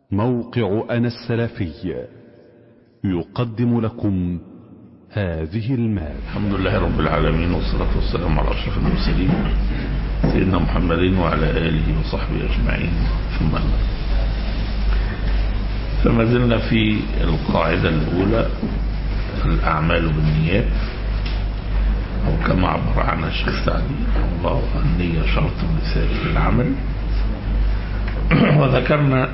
موقع أنا السلفي يقدم لكم هذه المادة الحمد لله رب العالمين والصلاة والسلام على أشرف المرسلين سيدنا محمد وعلى آله وصحبه أجمعين ثم أما فما زلنا في القاعدة الأولى الأعمال بالنيات أو كما عبر عنها الشيخ سعدي الله النية شرط لسائر العمل وذكرنا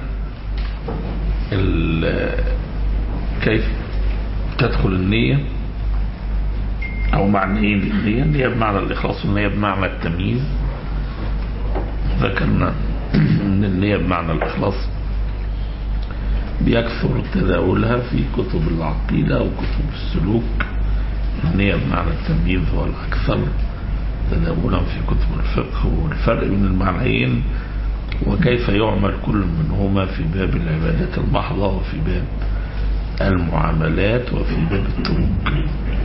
كيف تدخل النية أو معنيين للنية النية بمعنى الإخلاص والنية بمعنى التمييز ذكرنا أن النية بمعنى الإخلاص بيكثر تداولها في كتب العقيدة وكتب السلوك النية بمعنى التمييز هو الأكثر تداولا في كتب الفقه والفرق بين المعنيين وكيف يعمل كل منهما في باب العبادات المحضة وفي باب المعاملات وفي باب التروك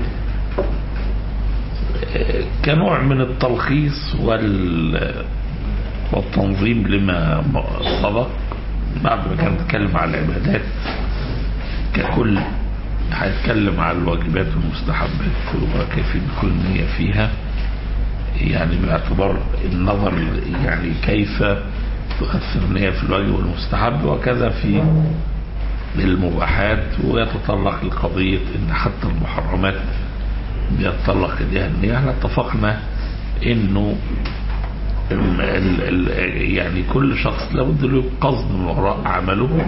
كنوع من التلخيص وال والتنظيم لما سبق بعد ما كان نتكلم على العبادات ككل هيتكلم على الواجبات والمستحبات وكيف كل نية فيها يعني باعتبار النظر يعني كيف تؤثر النية في الواجب والمستحب وكذا في المباحات ويتطرق لقضية ان حتى المحرمات بيتطرق اليها النية احنا اتفقنا انه ال ال ال يعني كل شخص لابد له قصد من وراء عمله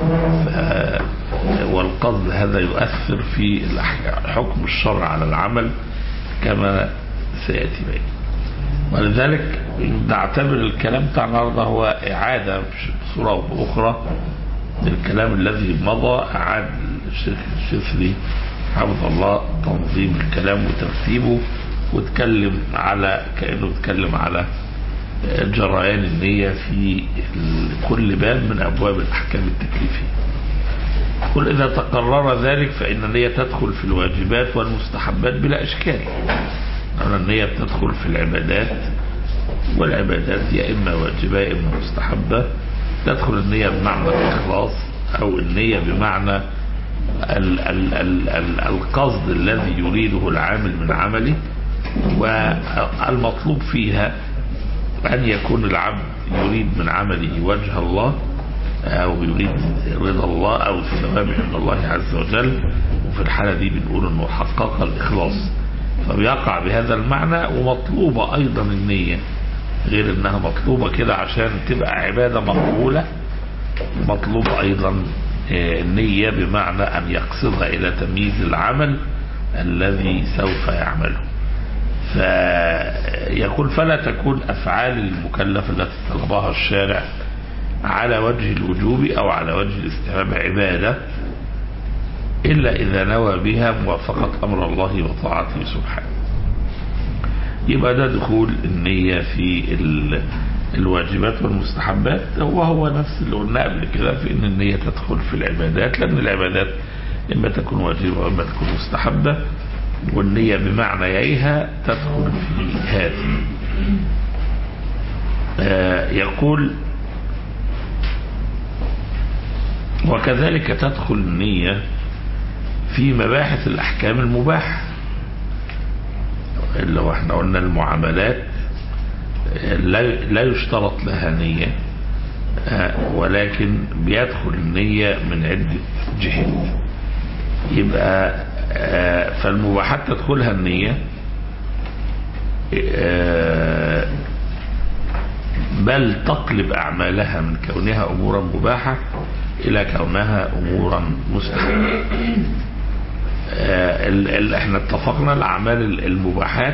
والقصد هذا يؤثر في حكم الشرع على العمل كما سيأتي بين ولذلك نعتبر الكلام بتاع النهارده هو إعادة بصورة أو بأخرى للكلام الذي مضى أعاد الشيخ الشفري حفظ الله تنظيم الكلام وترتيبه واتكلم على كأنه اتكلم على جريان النية في كل باب من أبواب الأحكام التكليفية قل إذا تقرر ذلك فإن النية تدخل في الواجبات والمستحبات بلا إشكال أن النية بتدخل في العبادات والعبادات يا إما واجبة يا إما مستحبة تدخل النية بمعنى الإخلاص أو النية بمعنى ال ال ال ال القصد الذي يريده العامل من عمله والمطلوب فيها أن يكون العبد يريد من عمله وجه الله أو يريد رضا الله أو الثواب عند الله عز وجل وفي الحالة دي بنقول أنه حقق الإخلاص فبيقع بهذا المعنى ومطلوبة أيضا النية غير أنها مطلوبة كده عشان تبقى عبادة مقبولة مطلوب أيضا النية بمعنى أن يقصدها إلى تمييز العمل الذي سوف يعمله فيقول فلا تكون أفعال المكلف التي طلبها الشارع على وجه الوجوب أو على وجه الاستحباب عبادة إلا إذا نوى بها موافقة أمر الله وطاعته سبحانه يبقى ده دخول النية في الواجبات والمستحبات وهو نفس اللي قلنا قبل كده في ان النية تدخل في العبادات لأن العبادات إما تكون واجبة وإما تكون مستحبة والنية بمعنييها تدخل في هذه آه يقول وكذلك تدخل النية في مباحث الأحكام المباحة اللي هو احنا قلنا المعاملات لا يشترط لها نية ولكن بيدخل النية من عدة جهات يبقى فالمباحات تدخلها النية بل تقلب أعمالها من كونها أمورا مباحة إلى كونها أمورا مستحبة اللي احنا اتفقنا الأعمال المباحات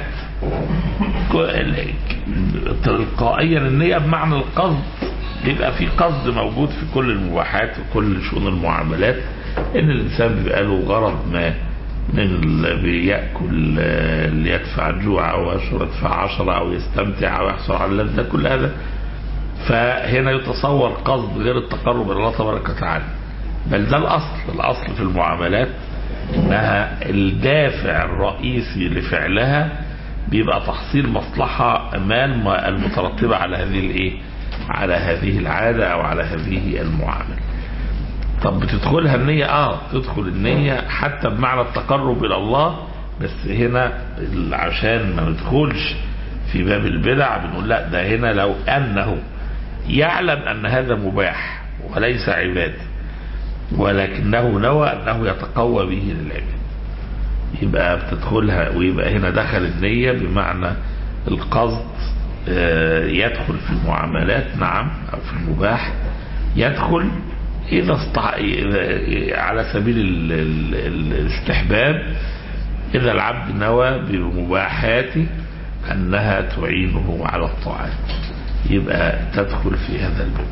تلقائيا النية بمعنى القصد بيبقى في قصد موجود في كل المباحات وكل شؤون المعاملات ان الانسان بيبقى له غرض ما من بيأكل ليدفع الجوع او يدفع عشرة او يستمتع او يحصل على اللذة كل هذا فهنا يتصور قصد غير التقرب الى الله تبارك وتعالى بل ده الاصل الاصل في المعاملات انها الدافع الرئيسي لفعلها بيبقى تحصيل مصلحة مال المترتبة على هذه الايه على هذه العادة او على هذه المعاملة طب بتدخلها النية اه تدخل النية حتى بمعنى التقرب الى الله بس هنا عشان ما ندخلش في باب البدع بنقول لا ده هنا لو انه يعلم ان هذا مباح وليس عباده ولكنه نوى انه يتقوى به للعباد يبقى بتدخلها ويبقى هنا دخل النية بمعنى القصد يدخل في المعاملات نعم او في المباح يدخل اذا استع... على سبيل ال... ال... الاستحباب اذا العبد نوى بمباحاته انها تعينه على الطاعات يبقى تدخل في هذا الباب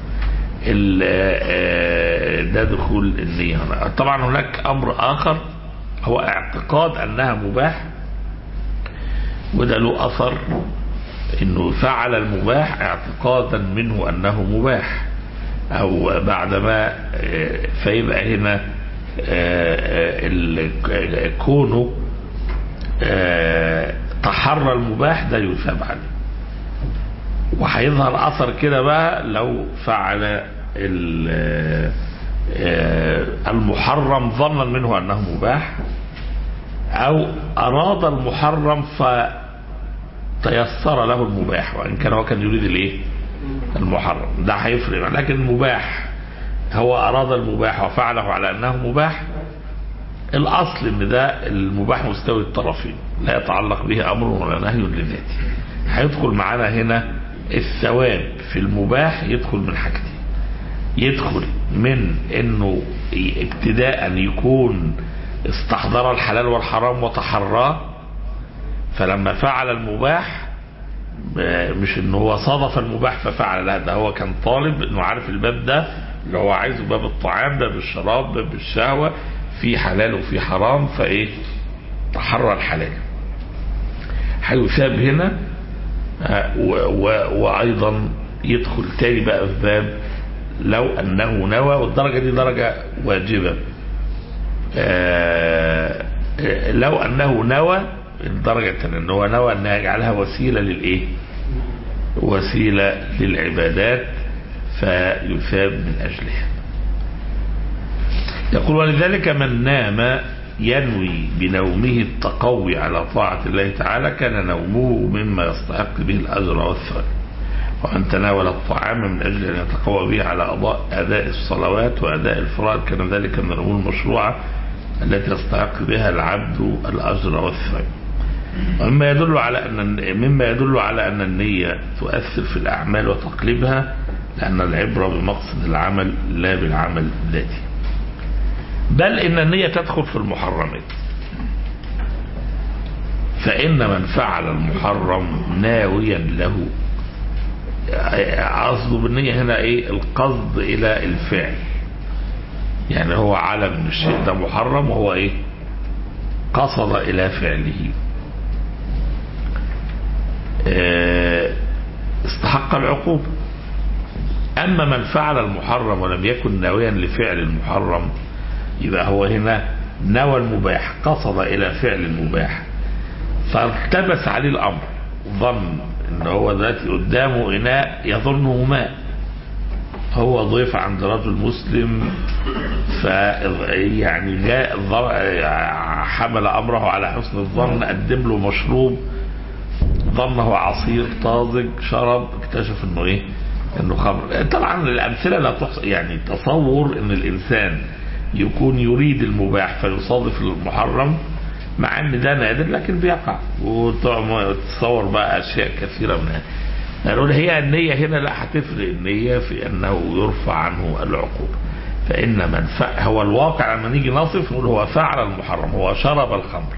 ده دخول النية طبعا هناك امر اخر هو اعتقاد انها مباح وده له اثر انه فعل المباح اعتقادا منه انه مباح او بعدما فيبقى هنا كونه تحرى المباح ده يثاب عليه وهيظهر اثر كده بقى لو فعل المحرم ظنا منه انه مباح او اراد المحرم فتيسر له المباح وان كان هو كان يريد الايه المحرم ده هيفرق لكن المباح هو اراد المباح وفعله على انه مباح الاصل ان ده المباح مستوي الطرفين لا يتعلق به امر ولا نهي لذاته هيدخل معانا هنا الثواب في المباح يدخل من حاجتين يدخل من انه ابتداء يكون استحضر الحلال والحرام وتحراه فلما فعل المباح مش انه هو صادف المباح ففعل لا ده هو كان طالب انه عارف الباب ده اللي هو عايزه باب الطعام باب الشراب باب الشهوة في حلال وفي حرام فايه تحرى الحلال هيثاب هنا وايضا يدخل تاني بقى في باب لو انه نوى والدرجه دي درجه واجبه لو انه نوى الدرجه الثانيه ان هو نوى ان يجعلها وسيله للايه؟ وسيله للعبادات فيثاب من اجلها. يقول ولذلك من نام ينوي بنومه التقوي على طاعة الله تعالى كان نومه مما يستحق به الأجر والثواب ومن تناول الطعام من أجل أن يتقوى به على أداء, أداء الصلوات وأداء الفرائض كان ذلك من الأمور المشروعة التي يستحق بها العبد الأجر والثواب ومما يدل على أن مما يدل على أن النية تؤثر في الأعمال وتقلبها لأن العبرة بمقصد العمل لا بالعمل ذاته بل إن النية تدخل في المحرمات فإن من فعل المحرم ناويا له قصده بالنية هنا إيه القصد إلى الفعل يعني هو علم ان الشيء ده محرم وهو إيه قصد إلى فعله استحق العقوبة أما من فعل المحرم ولم يكن ناويا لفعل المحرم يبقى هو هنا نوى المباح قصد إلى فعل المباح فالتبس عليه الأمر ظن ان هو دلوقتي قدامه إناء يظنه ماء هو ضيف عند رجل مسلم ف يعني جاء حمل امره على حسن الظن قدم له مشروب ظنه عصير طازج شرب اكتشف انه ايه انه خمر طبعا الامثله لا تحصى يعني تصور ان الانسان يكون يريد المباح فيصادف المحرم مع ان ده نادر لكن بيقع وتصور بقى اشياء كثيره منها نقول هي النية هنا لا هتفرق النية في أنه يرفع عنه العقوبة فإن من ف... هو الواقع لما نيجي نصف نقول هو فعل المحرم هو شرب الخمر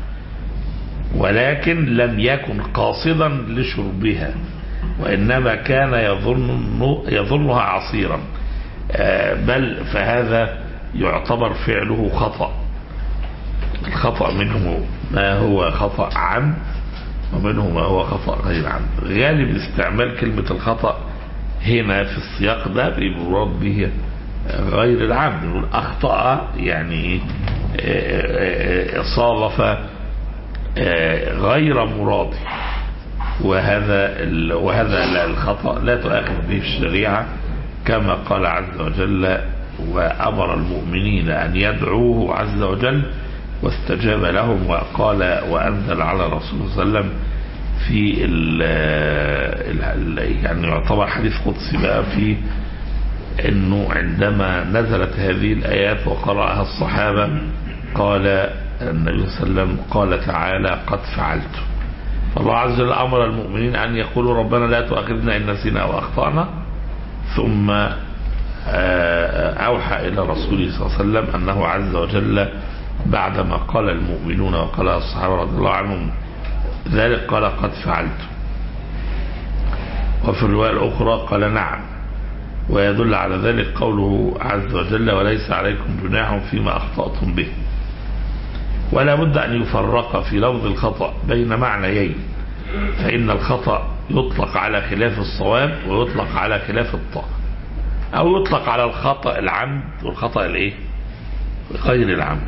ولكن لم يكن قاصدا لشربها وإنما كان يظن يظنها عصيرا بل فهذا يعتبر فعله خطأ الخطأ منه ما هو خطأ عمد ومنه ما هو خطأ غير عمد غالب استعمال كلمة الخطأ هنا في السياق ده بيمراد به غير العمد نقول أخطأ يعني صادف غير مراد وهذا وهذا لا الخطأ لا تؤاخذ به الشريعة كما قال عز وجل وأمر المؤمنين أن يدعوه عز وجل واستجاب لهم وقال وأنزل على رسول الله صلى الله عليه وسلم في ال ال يعني يعتبر حديث قدسي بقى في انه عندما نزلت هذه الايات وقرأها الصحابة قال النبي صلى الله عليه وسلم قال تعالى قد فعلت فالله عز وجل امر المؤمنين ان يقولوا ربنا لا تؤاخذنا ان نسينا او اخطانا ثم اوحى الى رسوله صلى الله عليه وسلم انه عز وجل بعدما قال المؤمنون وقال الصحابه رضي الله عنهم ذلك قال قد فعلت وفي الروايه الاخرى قال نعم ويدل على ذلك قوله عز وجل وليس عليكم جناح فيما اخطاتم به ولا بد أن يفرق في لفظ الخطأ بين معنيين فإن الخطأ يطلق على خلاف الصواب ويطلق على خلاف الطاعة أو يطلق على الخطأ العمد والخطأ الايه غير العمد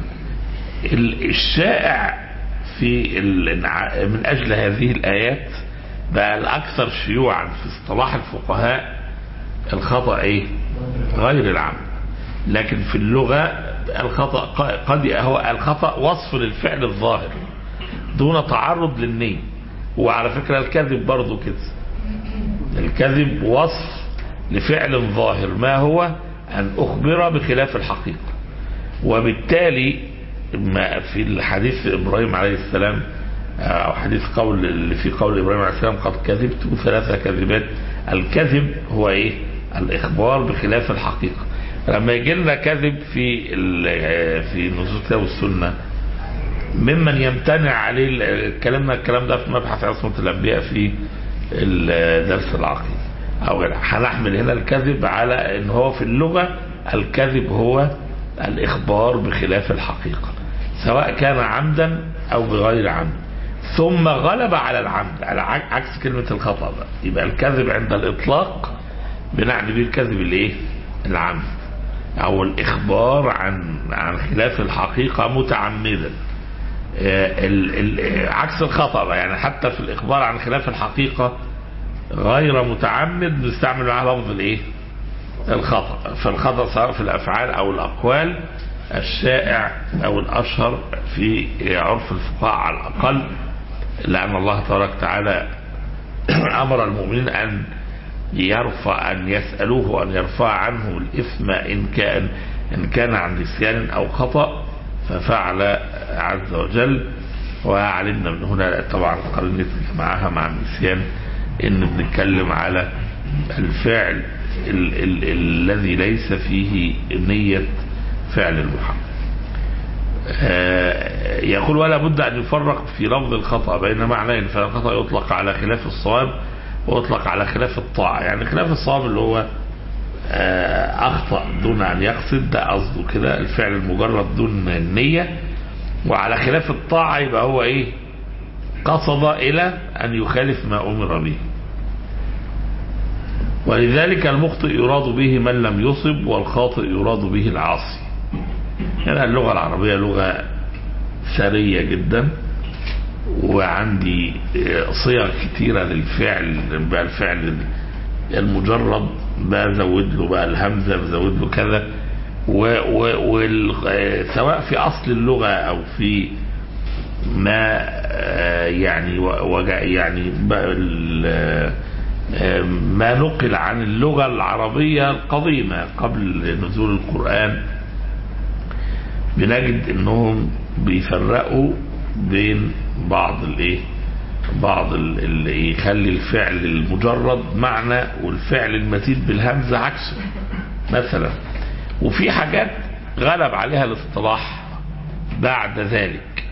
الشائع في من أجل هذه الآيات بقى الأكثر شيوعا في اصطلاح الفقهاء الخطأ ايه غير العمد لكن في اللغة الخطأ قد هو الخطأ وصف للفعل الظاهر دون تعرض للنية وعلى فكرة الكذب برضو كده الكذب وصف لفعل ظاهر ما هو أن أخبر بخلاف الحقيقة وبالتالي ما في الحديث إبراهيم عليه السلام أو حديث قول اللي في قول إبراهيم عليه السلام قد كذبت ثلاثة كذبات الكذب هو إيه الإخبار بخلاف الحقيقة لما يجي لنا كذب في في نصوص الكتاب والسنه ممن يمتنع عليه اتكلمنا الكلام ده في مبحث عصمه الانبياء في درس العقيده او هنحمل هنا الكذب على ان هو في اللغه الكذب هو الاخبار بخلاف الحقيقه سواء كان عمدا او بغير عمد ثم غلب على العمد على عكس كلمه الخطا بقى يبقى الكذب عند الاطلاق بنعني به الكذب الايه العمد او الاخبار عن عن خلاف الحقيقه متعمدا ال ال عكس الخطا بقى يعني حتى في الاخبار عن خلاف الحقيقه غير متعمد بنستعمل معاه لفظ الايه الخطا فالخطا سواء في الافعال او الاقوال الشائع او الاشهر في عرف الفقهاء على الاقل لان الله تبارك وتعالى امر المؤمنين ان يرفع أن يسألوه أن يرفع عنه الإثم إن كان إن كان عن نسيان أو خطأ ففعل عز وجل وعلمنا من هنا طبعا قرنت معها مع النسيان إن بنتكلم على الفعل ال ال الذي ليس فيه نية فعل المحرم يقول ولا بد أن يفرق في لفظ الخطأ بين معنيين فالخطأ يطلق على خلاف الصواب واطلق على خلاف الطاعة يعني خلاف الصواب اللي هو أخطأ دون أن يقصد ده قصده كده الفعل المجرد دون النية وعلى خلاف الطاعة يبقى هو إيه قصد إلى أن يخالف ما أمر به ولذلك المخطئ يراد به من لم يصب والخاطئ يراد به العاصي يعني اللغة العربية لغة ثرية جدا وعندي صيغ كتيرة للفعل بقى الفعل المجرد بزود له بقى الهمزة بزود له كذا سواء في أصل اللغة أو في ما يعني وجع يعني ما نقل عن اللغة العربية القديمة قبل نزول القرآن بنجد انهم بيفرقوا بين بعض الايه بعض اللي يخلي الفعل المجرد معنى والفعل المزيد بالهمزة عكسه مثلا وفي حاجات غلب عليها الاصطلاح بعد ذلك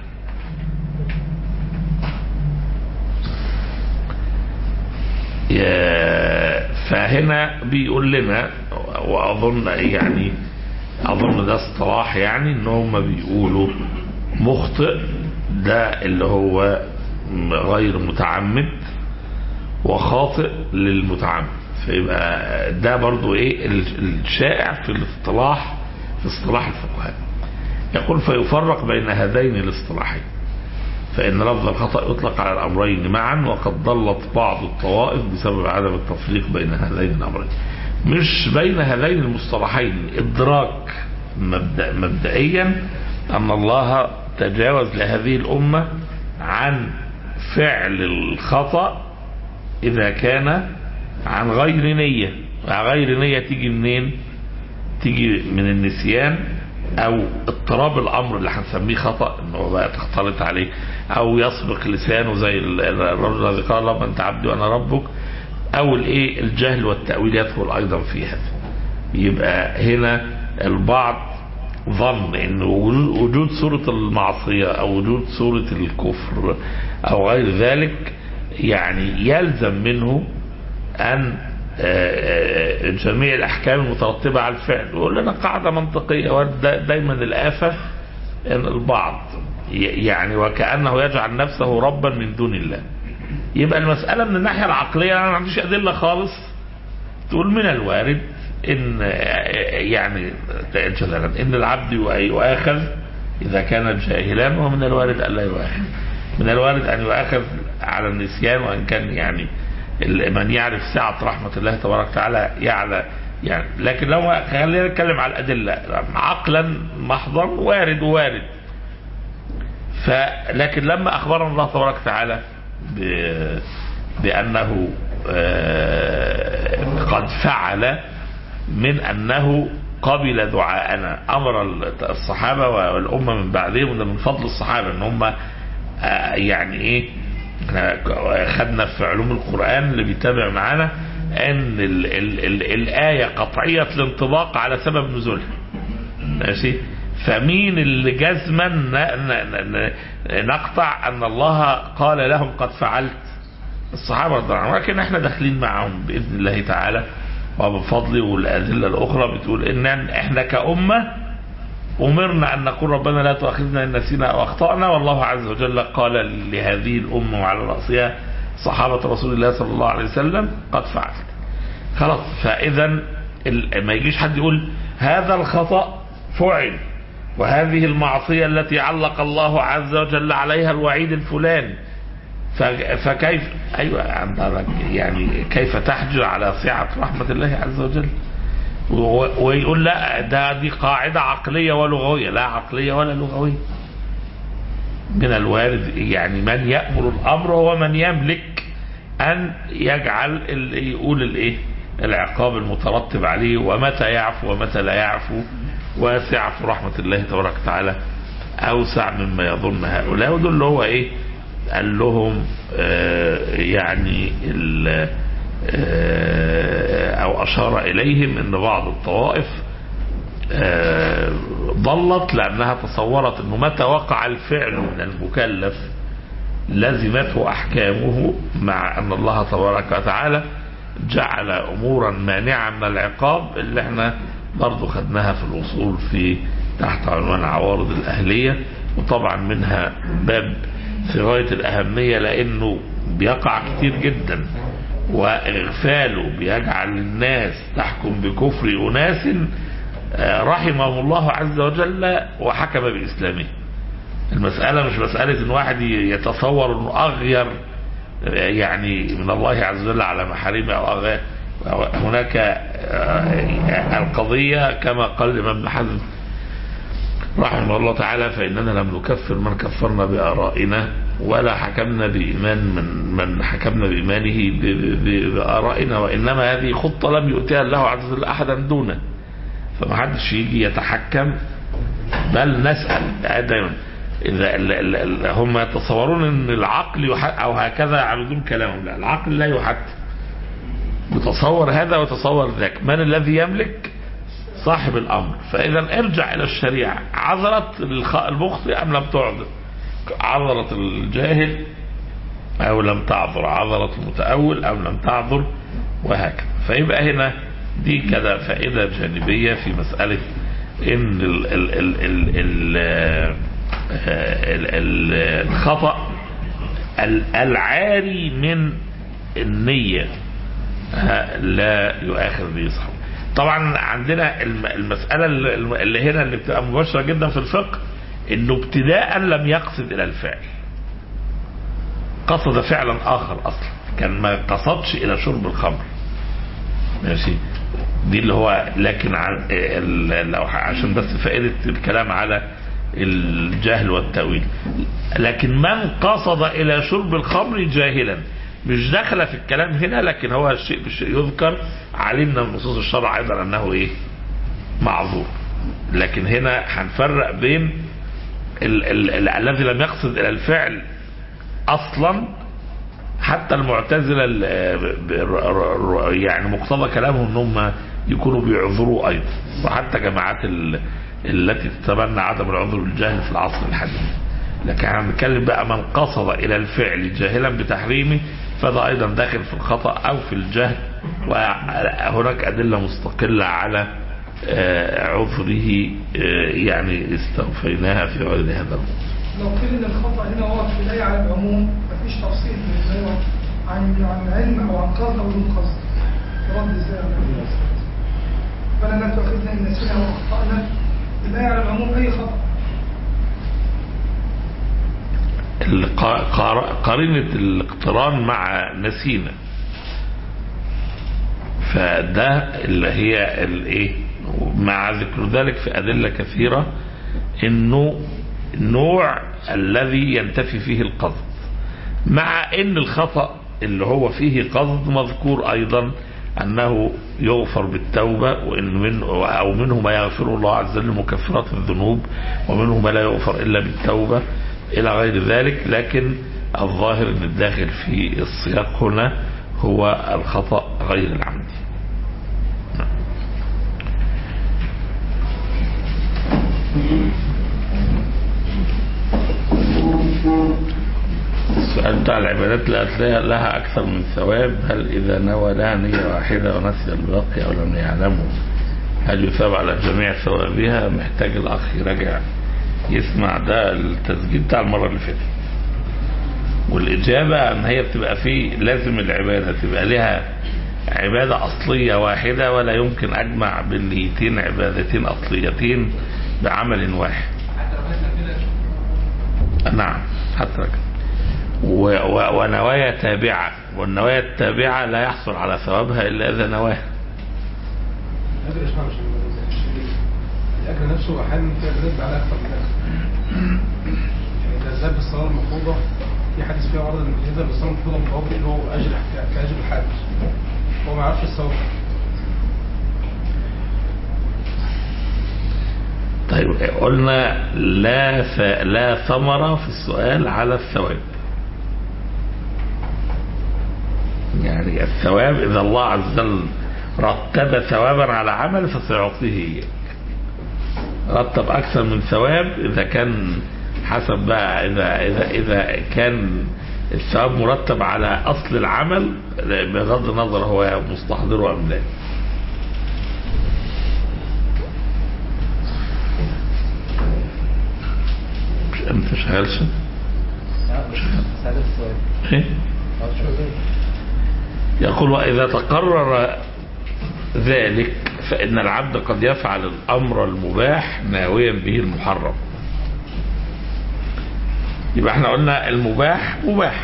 فهنا بيقول لنا واظن يعني اظن ده اصطلاح يعني ان هم بيقولوا مخطئ ده اللي هو غير متعمد وخاطئ للمتعمد فيبقى ده برضو ايه الشائع في الاصطلاح في اصطلاح الفقهاء يقول فيفرق بين هذين الاصطلاحين فإن لفظ الخطأ يطلق على الأمرين معا وقد ضلت بعض الطوائف بسبب عدم التفريق بين هذين الأمرين مش بين هذين المصطلحين ادراك مبدأ مبدئيا ان الله تجاوز لهذه الامه عن فعل الخطأ اذا كان عن غير نية غير نية تيجي منين تيجي من النسيان او اضطراب الامر اللي هنسميه خطأ انه بقى تختلط عليه او يسبق لسانه زي الرجل الذي قال اللهم انت عبدي وانا ربك او الايه الجهل والتأويل يدخل ايضا في هذا يبقى هنا البعض ظن ان وجود صورة المعصية او وجود صورة الكفر او غير ذلك يعني يلزم منه ان جميع الاحكام المترتبة على الفعل يقول لنا قاعدة منطقية دايما الافة ان البعض يعني وكأنه يجعل نفسه ربا من دون الله يبقى المسألة من الناحية العقلية أنا ما عنديش أدلة خالص تقول من الوارد إن يعني جلالا إن العبد يؤاخذ إذا كان جاهلا ومن الوارد أن لا يؤاخذ من الوارد أن يؤاخذ على النسيان وإن كان يعني من يعرف سعة رحمة الله تبارك وتعالى يعلى يعني لكن لو خلينا نتكلم على الأدلة عقلا محضا وارد وارد فلكن لما أخبرنا الله تبارك وتعالى بأنه قد فعل من أنه قبل دعاءنا أمر الصحابة والأمة من بعدهم ده من فضل الصحابة أن هم يعني إيه خدنا في علوم القرآن اللي بيتابع معانا أن ال ال ال الآية قطعية الانطباق على سبب نزولها ماشي فمين اللي جزما نقطع ان الله قال لهم قد فعلت الصحابه رضي الله عنهم ولكن احنا داخلين معهم باذن الله تعالى وبفضله والادله الاخرى بتقول ان احنا كامه امرنا ان نقول ربنا لا تؤاخذنا ان نسينا او اخطانا والله عز وجل قال لهذه الامه وعلى راسها صحابه رسول الله صلى الله عليه وسلم قد فعلت خلاص فاذا ما يجيش حد يقول هذا الخطا فعل وهذه المعصية التي علق الله عز وجل عليها الوعيد الفلاني فكيف أيوة يعني كيف تحجر على سعة رحمة الله عز وجل ويقول لا ده دي قاعدة عقلية ولغوية لا عقلية ولا لغوية من الوارد يعني من يأمر الأمر هو من يملك أن يجعل يقول الإيه العقاب المترتب عليه ومتى يعفو ومتى لا يعفو واسع في رحمة الله تبارك وتعالى أوسع مما يظن هؤلاء ودول اللي هو إيه قال لهم آه يعني آه أو أشار إليهم أن بعض الطوائف آه ضلت لأنها تصورت أنه متى وقع الفعل من المكلف لزمته أحكامه مع أن الله تبارك وتعالى جعل أمورا مانعة من العقاب اللي احنا برضو خدناها في الوصول في تحت عنوان عوارض الأهلية وطبعا منها باب في غاية الأهمية لأنه بيقع كتير جدا وإغفاله بيجعل الناس تحكم بكفر أناس رحمهم الله عز وجل وحكم بإسلامه المسألة مش مسألة ان واحد يتصور انه اغير يعني من الله عز وجل على محارمه او اغير هناك القضية كما قال الإمام ابن حزم رحمه الله تعالى فإننا لم نكفر من كفرنا بآرائنا ولا حكمنا بإيمان من من حكمنا بإيمانه بآرائنا وإنما هذه خطة لم يؤتيها الله عز وجل أحدا دونه فما حدش يجي يتحكم بل نسأل دائما إذا هم يتصورون أن العقل أو هكذا يعبدون كلامهم لا العقل لا يحكم يتصور هذا وتصور ذاك من الذي يملك صاحب الأمر فإذا ارجع إلى الشريعة عذرت المخطئ أم لم تعذر عذرت الجاهل أو لم تعذر عذرت المتأول أو لم تعذر وهكذا فيبقى هنا دي كده فائدة جانبية في مسألة إن ال ال ال ال ال ال ال الخطأ العاري من النية لا يؤاخذ به صاحبه طبعا عندنا المسألة اللي هنا اللي بتبقى مباشرة جدا في الفقه انه ابتداء لم يقصد الى الفعل قصد فعلا اخر اصلا كان ما قصدش الى شرب الخمر ماشي دي اللي هو لكن عن ال- لو عشان بس فائدة الكلام على الجهل والتأويل لكن من قصد إلى شرب الخمر جاهلا مش داخله في الكلام هنا لكن هو الشيء بالشيء يذكر علمنا من نصوص الشرع أيضا أنه إيه معذور لكن هنا هنفرق بين ال- ال- ال- الذي لم يقصد إلى الفعل أصلا حتى المعتزلة ال- ب- ر- ر- يعني مقتضى كلامهم ان هم يكونوا بيعذروا ايضا وحتى جماعات ال- التي تتبنى عدم العذر بالجهل في العصر الحديث لكن احنا بنتكلم بقى من قصد الى الفعل جاهلا بتحريمه فده ايضا داخل في الخطا او في الجهل وهناك ادله مستقله على آه، عذره آه، يعني استوفيناها في غير هذا الموضوع لو قيل ان الخطا هنا ورد في الايه على العموم مفيش تفصيل بين الآية عن عن علم او عن قصد او بدون قصد يرد ازاي على النبي صلى الله عليه وسلم؟ فلا لا تؤاخذنا ان نسينا واخطانا الايه على العموم اي خطا الق- قار- قرينة الاقتران مع نسينا فده اللي هي الايه مع ذكر ذلك في أدلة كثيرة انه النوع الذي ينتفي فيه القصد مع ان الخطأ اللي هو فيه قصد مذكور ايضا انه يغفر بالتوبة وان من او منه ما يغفره الله عز وجل مكفرات الذنوب ومنه ما لا يغفر الا بالتوبة الى غير ذلك لكن الظاهر ان الداخل في السياق هنا هو الخطأ غير العمدي السؤال بتاع العبادات لا تلاقي لها أكثر من ثواب هل إذا نوى لها نية واحدة ونسي الباقي أو لم يعلمه هل يثاب على جميع ثوابها محتاج الأخ يراجع يسمع ده التسجيل بتاع المرة اللي فاتت والإجابة أن هي بتبقى فيه لازم العبادة تبقى لها عبادة أصلية واحدة ولا يمكن أجمع بالنيتين عبادتين أصليتين بعمل واحد نعم حتى لك و- و- ونوايا تابعة والنوايا التابعة لا يحصل على ثوابها إلا إذا نواها هذا الإشعار مش الشريك الأكل نفسه أحيانا في عبادات على أكثر من أكل يعني إذا ذهب بالصلاة المفروضة في حديث فيها عرض إن يذهب بالصلاة المفروضة متوقع إن هو أجر كأجر الحاج هو ما يعرفش الثواب طيب قلنا لا ف... لا ثمرة في السؤال على الثواب يعني الثواب إذا الله عز وجل رتب ثوابا على عمل فسيعطيه إياه رتب أكثر من ثواب إذا كان حسب بقى إذا إذا إذا كان الثواب مرتب على أصل العمل بغض النظر هو مستحضره أم لا مش أنت شغالش سعادة السؤال إيه؟ يقول وإذا تقرر ذلك فإن العبد قد يفعل الأمر المباح ناويا به المحرم يبقى احنا قلنا المباح مباح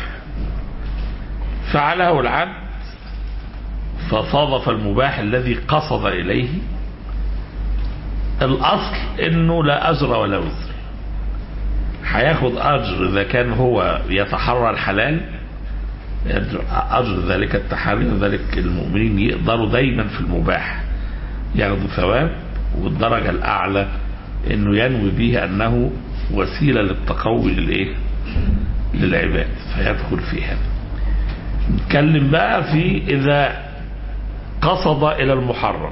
فعله العبد فصادف المباح الذي قصد إليه الأصل إنه لا أجر ولا وزر هياخد أجر إذا كان هو يتحرى الحلال أجر ذلك التحري وذلك المؤمنين يقدروا دايما في المباح ياخدوا ثواب والدرجة الأعلى إنه ينوي به أنه وسيلة للتقوي للإيه؟ للعباد فيدخل في هذا نتكلم بقى في إذا قصد إلى المحرم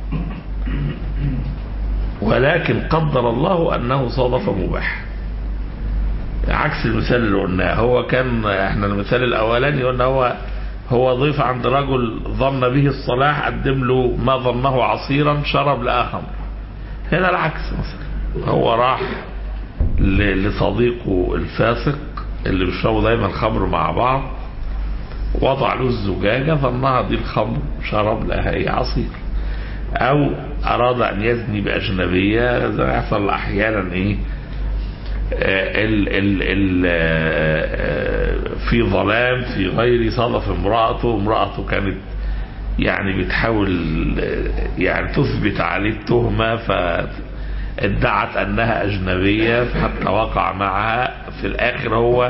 ولكن قدر الله أنه صادف مباح عكس المثال اللي قلناه هو كان احنا المثال الاولاني قلنا هو هو ضيف عند رجل ظن به الصلاح قدم له ما ظنه عصيرا شرب لقاه خمر هنا العكس مثلا هو راح ل- لصديقه الفاسق اللي بيشربوا دايما خمر مع بعض وضع له الزجاجة ظنها دي الخمر شرب لها هي عصير او اراد ان يزني باجنبية زي ما يحصل احيانا ايه ال ال ال في ظلام في غير صادف امرأته امرأته كانت يعني بتحاول يعني تثبت عليه التهمة فادعت أنها أجنبية حتى وقع معها في الآخر هو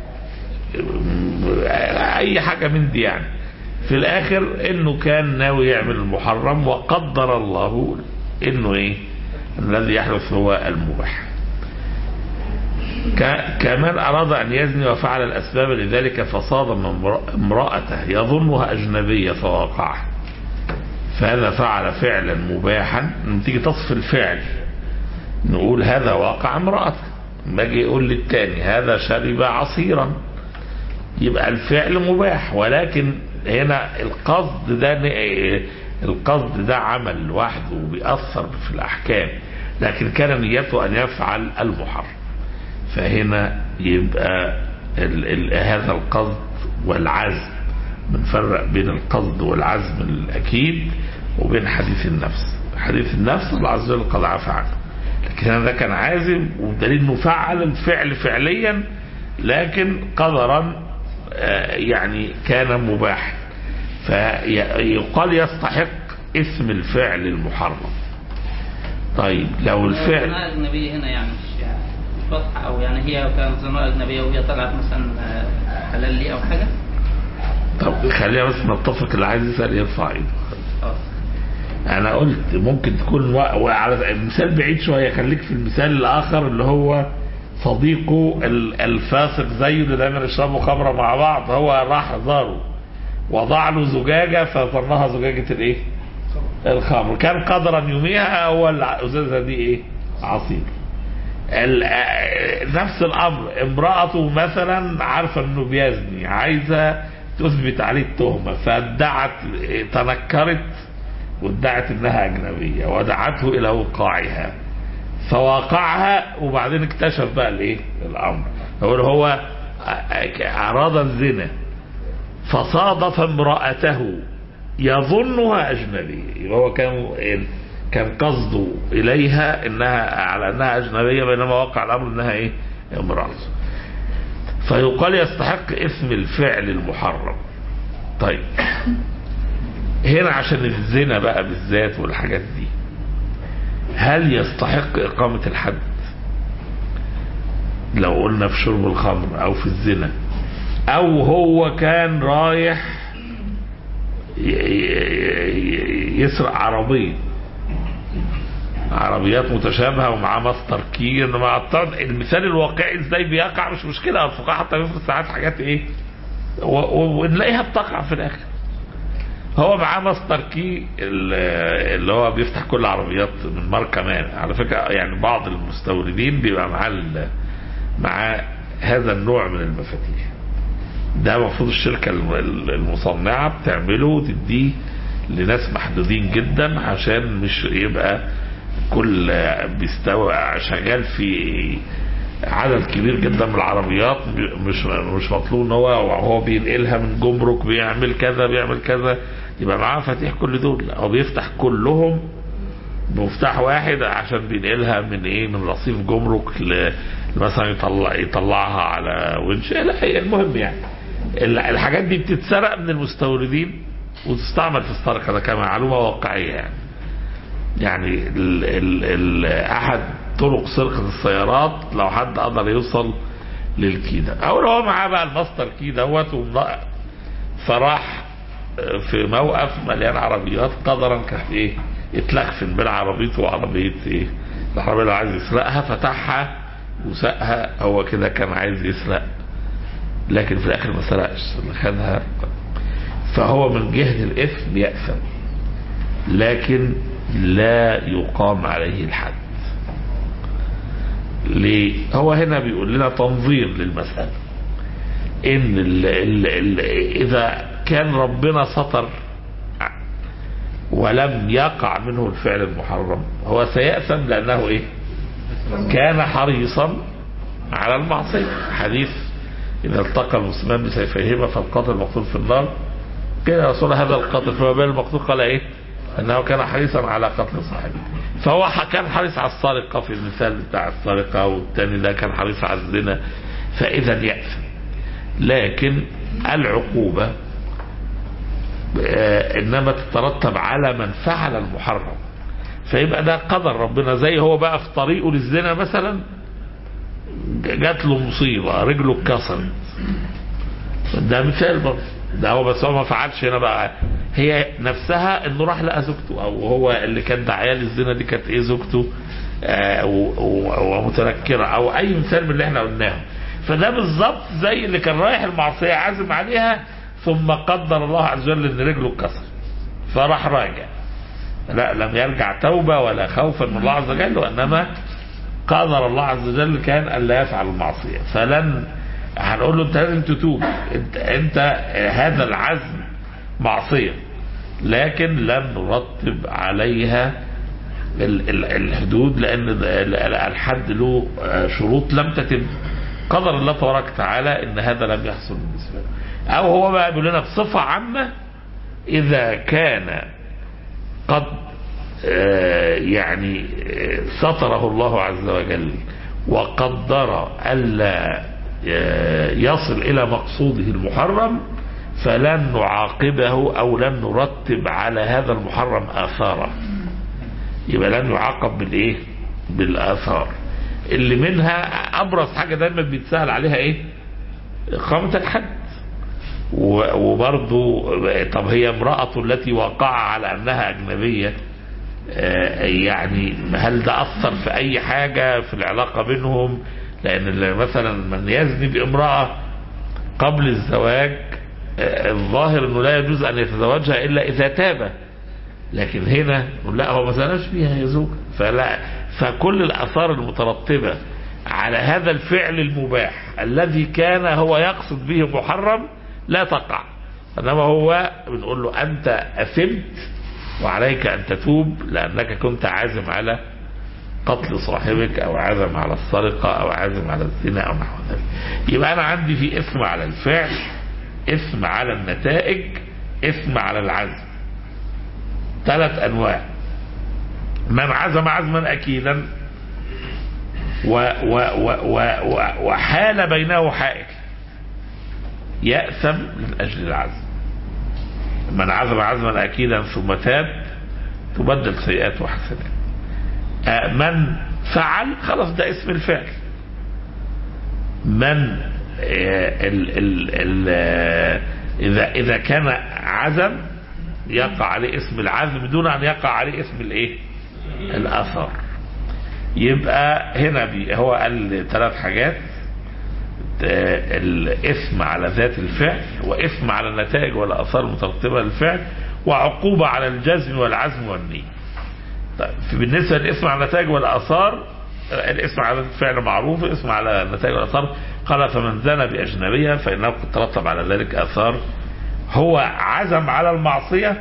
أي حاجة من دي يعني في الآخر إنه كان ناوي يعمل المحرم وقدر الله إنه إيه الذي يحدث هو المباح ك- كمان أراد أن يزني وفعل الأسباب لذلك فصادم امرأ- امرأته يظنها أجنبية فوقعها فهذا فعل فعلا مباحا لما تيجي تصف الفعل نقول هذا واقع امرأته باجي يقول للتاني هذا شرب عصيرا يبقى الفعل مباح ولكن هنا القصد ده القصد ده عمل لوحده وبيأثر في الأحكام لكن كان نيته أن يفعل المحرم فهنا يبقى ال ال هذا القصد والعزم بنفرق بين القصد والعزم الأكيد وبين حديث النفس حديث النفس الله عز وجل قد عفى عنه لكن هذا كان عازم وبدليل انه فعل الفعل فعليا لكن قدرا آه، يعني كان مباحا فيقال يستحق اسم الفعل المحرم طيب لو الفعل زنا أجنبية هنا يعني مش يعني مش واضحة أو يعني هي كانت زنا أجنبية وهي طلعت مثلا آه، حلال لي أو حاجة طب خلينا بس نتفق اللي عايز يسأل يرفع ايده خلاص انا قلت ممكن تكون و... وعلى مثال بعيد شويه خليك في المثال الاخر اللي هو صديقه ال- الفاسق زيه اللي دايما يشربوا خمره مع بعض هو راح زاره وضع له زجاجه فظنها زجاجه الايه؟ الخمر كان قدرا يوميها هو الازازه دي ايه؟ عصير ال- آه، نفس الامر امرأته مثلا عارفة انه بيزني عايزة تثبت عليه التهمة فادعت تنكرت وادعت انها اجنبية ودعته الى وقاعها فواقعها وبعدين اكتشف بقى الايه الامر هو هو اراد الزنا فصادف امرأته يظنها أجنبية يبقى هو كان كان قصده إليها إنها على أنها أجنبية بينما وقع الأمر إنها إيه امرأة فيقال يستحق اسم الفعل المحرم طيب هنا عشان الزنا بقى بالذات والحاجات دي هل يستحق إقامة الحد لو قلنا في شرب الخمر أو في الزنا أو هو كان رايح يسرق عربية عربيات متشابهة ومعاه ماستر كي انما اعتقد المثال الواقعي ازاي بيقع مش مشكلة الفقهاء حتى بيفرض ساعات حاجات ايه و- و- ونلاقيها بتقع في الاخر هو معاه ماستر كي ال- اللي هو بيفتح كل العربيات من ماركة ما على فكرة يعني بعض المستوردين بيبقى معاه ال- معاه هذا النوع من المفاتيح ده المفروض الشركة الم- المصنعة بتعمله وتديه لناس محدودين جدا عشان مش يبقى كل بيستوى شغال في عدد كبير جدا من العربيات مش مش مطلوب ان هو وهو بينقلها من جمرك بيعمل كذا بيعمل كذا يبقى معاه مفاتيح كل دول هو بيفتح كلهم بمفتاح واحد عشان بينقلها من ايه من رصيف جمرك ل- مثلا يطلع يطلعها على ونش لا هي المهم يعني ال- الحاجات دي بتتسرق من المستوردين وتستعمل في السرقه ده كمعلومه واقعيه يعني يعني ال ال ال احد طرق سرقه السيارات لو حد قدر يوصل للكي ده او لو هو معاه بقى الماستر كي دوت ومض- فراح في موقف مليان عربيات قدرا كان ايه اتلخفن بين عربيته وعربيه ايه العربيه اللي عايز يسرقها فتحها وسقها هو كده كان عايز يسرق لكن في الاخر ما سرقش اللي خدها فهو من جهه الاثم ياثم لكن لا يقام عليه الحد ليه هو هنا بيقول لنا تنظير للمسألة ان ال ال ال اذا كان ربنا سطر ولم يقع منه الفعل المحرم هو سيأثم لأنه ايه كان حريصا على المعصية حديث إذا التقى المسلمان بسيفيهما فالقاتل المقتول في النار قيل يا رسول الله هذا القاتل فما بين المقتول قال ايه انه كان حريصا على قتل صاحبه فهو ح- كان حريص على السرقه في المثال بتاع السرقه والتاني ده كان حريص على الزنا فاذا يأثم لكن العقوبه آه، انما تترتب على من فعل المحرم فيبقى ده قدر ربنا زي هو بقى في طريقه للزنا مثلا جات له مصيبه رجله اتكسرت ده مثال برضه ده هو بس هو ما فعلش هنا بقى هي نفسها انه راح لقى زوجته او هو اللي كان داعيه للزنا دي كانت ايه زوجته آه، و- و- ومتنكره او اي مثال من اللي احنا قلناه فده بالظبط زي اللي كان رايح المعصيه عازم عليها ثم قدر الله عز وجل ان رجله اتكسر فراح راجع لا لم يرجع توبه ولا خوفا من الله عز وجل وانما قدر الله عز وجل كان الا يفعل المعصيه فلن هنقول له انت لازم تتوب انت, انت هذا العزم معصيه لكن لن نرتب عليها ال- ال- الحدود لان ال- ال- الحد له شروط لم تتم قدر الله تبارك وتعالى ان هذا لم يحصل بالنسبه له او هو بقى بيقول لنا بصفه عامه اذا كان قد آه، يعني آه، ستره الله عز وجل وقدر ألا آه، يصل إلى مقصوده المحرم فلن نعاقبه أو لن نرتب على هذا المحرم آثاره يبقى لن يعاقب بالإيه بالآثار اللي منها أبرز حاجة دايما بيتسأل عليها إيه إقامة الحد و- وبرضو طب هي امرأة التي وقع على أنها أجنبية آه، يعني هل ده أثر في أي حاجة في العلاقة بينهم لأن اللي مثلا من يزني بامرأة قبل الزواج آه، الظاهر أنه لا يجوز أن يتزوجها إلا إذا تاب لكن هنا نقول لا هو ما زناش فيها يا زوج فلا فكل الآثار المترتبة على هذا الفعل المباح الذي كان هو يقصد به محرم لا تقع انما هو بنقول له انت اثمت وعليك ان تتوب لانك كنت عازم على قتل صاحبك او عازم على السرقه او عازم على الزنا او نحو ذلك يبقى انا عندي في اثم على الفعل اثم على النتائج اثم على العزم ثلاث انواع من عزم عزما اكيدا و و و و و وحال بينه حائل يأثم من أجل العزم من عزم عزما أكيدا ثم تاب تبدل سيئات وحسنات آه، من فعل خلاص ده اسم الفعل من آه، ال ال ال آه، إذا إذا كان عزم يقع عليه اسم العزم دون أن يقع عليه اسم الإيه؟ الأثر يبقى هنا بي هو قال ثلاث حاجات آه، الإثم على ذات الفعل وإثم على النتائج والآثار المترتبة للفعل وعقوبة على الجزم والعزم والنية طيب في- بالنسبة للإثم على النتائج والآثار آه، الإثم على ذات الفعل معروف الإثم على النتائج والآثار قال فمن زنى بأجنبية فإنه قد ترتب على ذلك آثار هو عزم على المعصية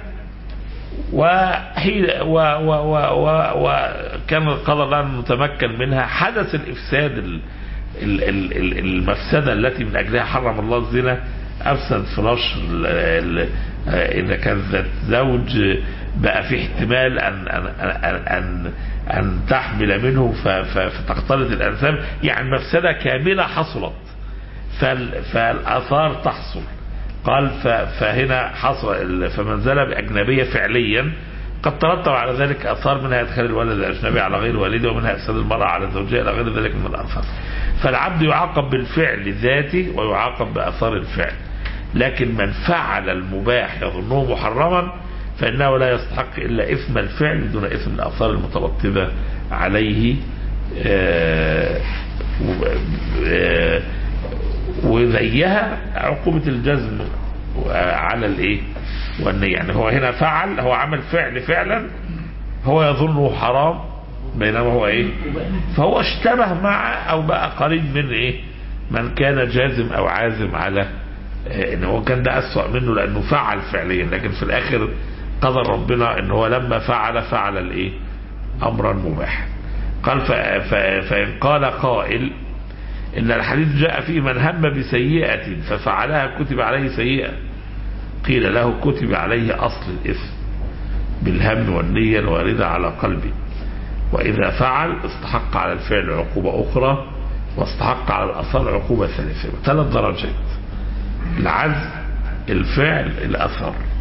وحين و و و و وكان قدر الله أن نتمكن منها حدث الإفساد ال ال ال ال المفسدة التي من أجلها حرم الله الزنا أفسد فلاش ال- ال- إذا كان ذات زوج بقى في احتمال أن أن أن, أن, أن تحمل منه ف- ف- فتختلط الأنساب يعني مفسدة كاملة حصلت فال فالآثار تحصل قال ف- فهنا حصل ال- فمن زنى بأجنبية فعليا قد ترتب على ذلك آثار منها إدخال الولد الأجنبي على غير والده ومنها إفساد المرأة على زوجها إلى غير ذلك من الآثار فالعبد يعاقب بالفعل ذاته ويعاقب بآثار الفعل لكن من فعل المباح يظنه محرما فإنه لا يستحق إلا إثم الفعل دون إثم الآثار المترتبة عليه آه، و- آه، وزيها عقوبة الجزم على الايه والنية يعني هو هنا فعل هو عمل فعل فعلا هو يظنه حرام بينما هو ايه فهو اشتبه مع او بقى قريب من ايه من كان جازم او عازم على آه، ان هو كان ده اسوأ منه لانه فعل فعليا لكن في الاخر قدر ربنا ان هو لما فعل فعل الايه امرا مباحا قال ف- ف- فان قال قائل إن الحديث جاء فيه من هم بسيئة ففعلها كتب عليه سيئة قيل له كتب عليه أصل الإثم بالهم والنية الواردة على قلبه وإذا فعل استحق على الفعل عقوبة أخرى واستحق على الأثر عقوبة ثالثة ثلاث درجات العزم الفعل الأثر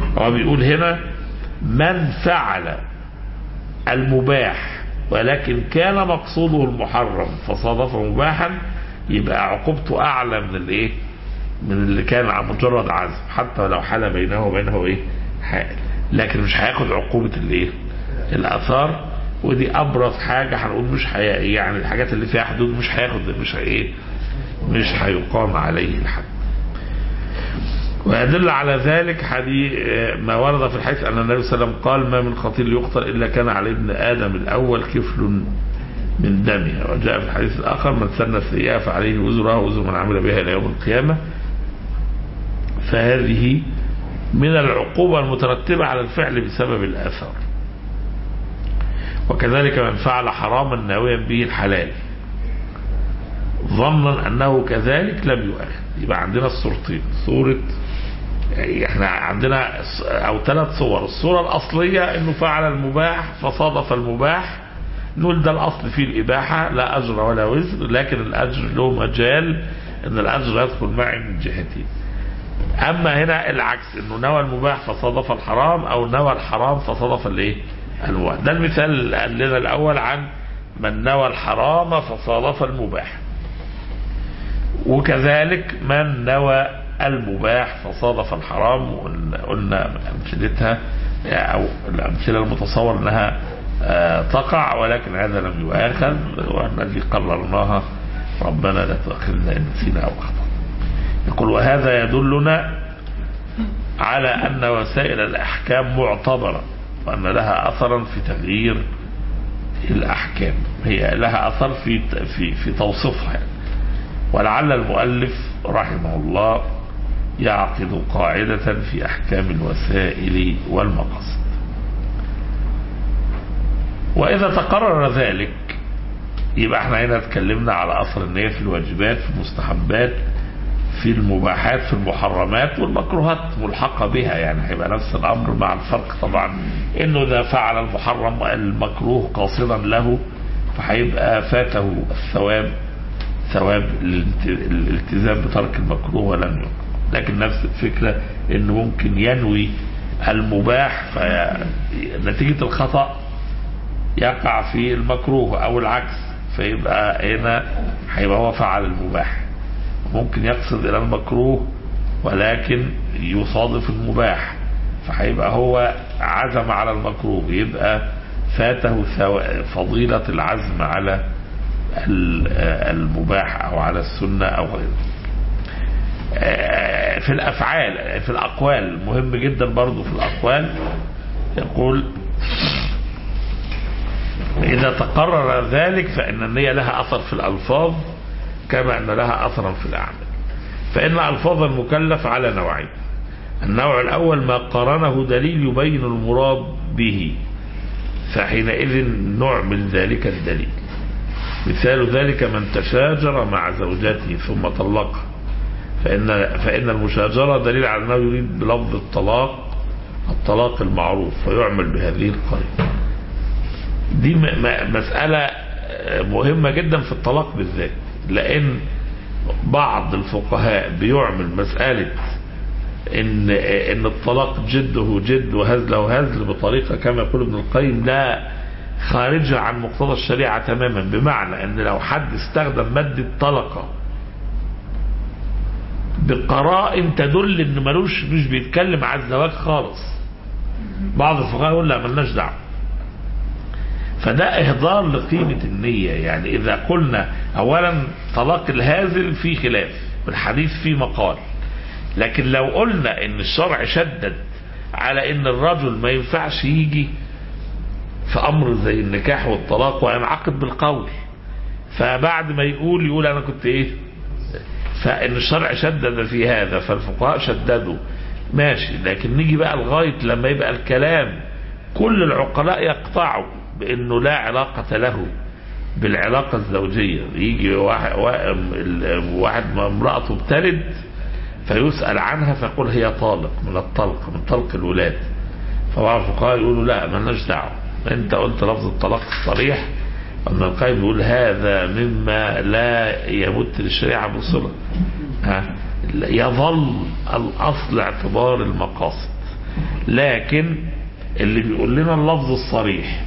هو بيقول هنا من فعل المباح ولكن كان مقصوده المحرم فصادف مباحا يبقى عقوبته اعلى من الايه من اللي كان على مجرد عزم حتى لو حال بينه وبينه ايه حائل لكن مش هياخد عقوبة الايه الاثار ودي ابرز حاجة هنقول مش حي... يعني الحاجات اللي فيها حدود مش هياخد مش ايه مش هيقام عليه الحد ويدل على ذلك حديث ما ورد في الحديث ان النبي صلى الله عليه وسلم قال ما من خطير يقتل الا كان على ابن ادم الاول كفل من دمها وجاء في الحديث الاخر من سن السيئه فعليه وزرها وزر من عمل بها الى يوم القيامه فهذه من العقوبة المترتبة على الفعل بسبب الآثار وكذلك من فعل حراما ناويا به الحلال ظنا أنه كذلك لم يؤاخذ يبقى عندنا الصورتين صورة احنا عندنا او ثلاث صور الصورة الاصلية انه فعل المباح فصادف المباح نقول ده الاصل فيه الاباحة لا اجر ولا وزر لكن الاجر له مجال ان الاجر يدخل معي من جهتين اما هنا العكس انه نوى المباح فصادف الحرام او نوى الحرام فصادف الايه المباح ده المثال اللي قال لنا الاول عن من نوى الحرام فصادف المباح وكذلك من نوى المباح فصادف الحرام قلنا امثلتها او الامثله المتصور انها تقع ولكن هذا لم يؤاخذ والذي قررناها ربنا لا تؤاخذنا ان نسينا او اخطانا يقول وهذا يدلنا على أن وسائل الأحكام معتبرة وأن لها أثرا في تغيير الأحكام هي لها أثر في في في توصيفها ولعل المؤلف رحمه الله يعقد قاعدة في أحكام الوسائل والمقاصد وإذا تقرر ذلك يبقى احنا هنا اتكلمنا على أثر النية في الواجبات في المستحبات في المباحات في المحرمات والمكروهات ملحقة بها يعني هيبقى نفس الأمر مع الفرق طبعا إنه إذا فعل المحرم المكروه قاصدا له فهيبقى فاته الثواب ثواب الالتزام بترك المكروه ولم يكن لكن نفس الفكرة إنه ممكن ينوي المباح فنتيجة الخطأ يقع في المكروه أو العكس فيبقى هنا هيبقى هو فعل المباح ممكن يقصد الى المكروه ولكن يصادف المباح فهيبقى هو عزم على المكروه يبقى فاته فضيلة العزم على المباح او على السنة او غيره في الافعال في الاقوال مهم جدا برضو في الاقوال يقول اذا تقرر ذلك فان النية لها اثر في الالفاظ كما أن لها أثرا في الأعمال فإن ألفاظ المكلف على نوعين النوع الأول ما قرنه دليل يبين المراد به فحينئذ نعمل ذلك الدليل مثال ذلك من تشاجر مع زوجته ثم طلقها فإن, فإن المشاجرة دليل على أنه يريد بلفظ الطلاق الطلاق المعروف فيعمل بهذه القرينة دي مسألة مهمة جدا في الطلاق بالذات لان بعض الفقهاء بيعمل مسألة ان ان الطلاق جده جد وهزله هزل بطريقة كما يقول ابن القيم لا خارجة عن مقتضى الشريعة تماما بمعنى ان لو حد استخدم مادة طلقة بقرائن تدل ان ملوش مش بيتكلم على الزواج خالص بعض الفقهاء يقول لا ملناش دعوه فده اهدار لقيمة النية يعني اذا قلنا اولا طلاق الهازل في خلاف والحديث فيه مقال لكن لو قلنا ان الشرع شدد على ان الرجل ما ينفعش يجي في امر زي النكاح والطلاق وينعقد بالقول فبعد ما يقول يقول انا كنت ايه فان الشرع شدد في هذا فالفقهاء شددوا ماشي لكن نيجي بقى لغايه لما يبقى الكلام كل العقلاء يقطعوا بانه لا علاقة له بالعلاقة الزوجية يجي واحد, واحد امرأته بتلد فيسأل عنها فيقول هي طالق من الطلق من طلق الولاد فبعض الفقهاء يقولوا لا مالناش دعوة انت قلت لفظ الطلاق الصريح ابن القيم يقول هذا مما لا يمت للشريعة بصلة ها يظل الاصل اعتبار المقاصد لكن اللي بيقول لنا اللفظ الصريح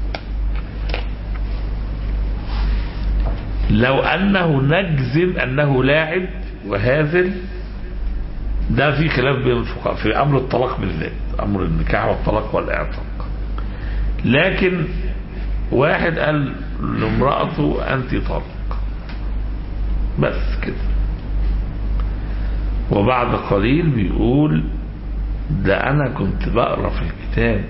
لو انه نجزم انه لاعب وهازل ده في خلاف بين الفقهاء في امر الطلاق بالذات امر النكاح والطلاق والاعتاق لكن واحد قال لامرأته انت طالق بس كده وبعد قليل بيقول ده انا كنت بقرا في الكتاب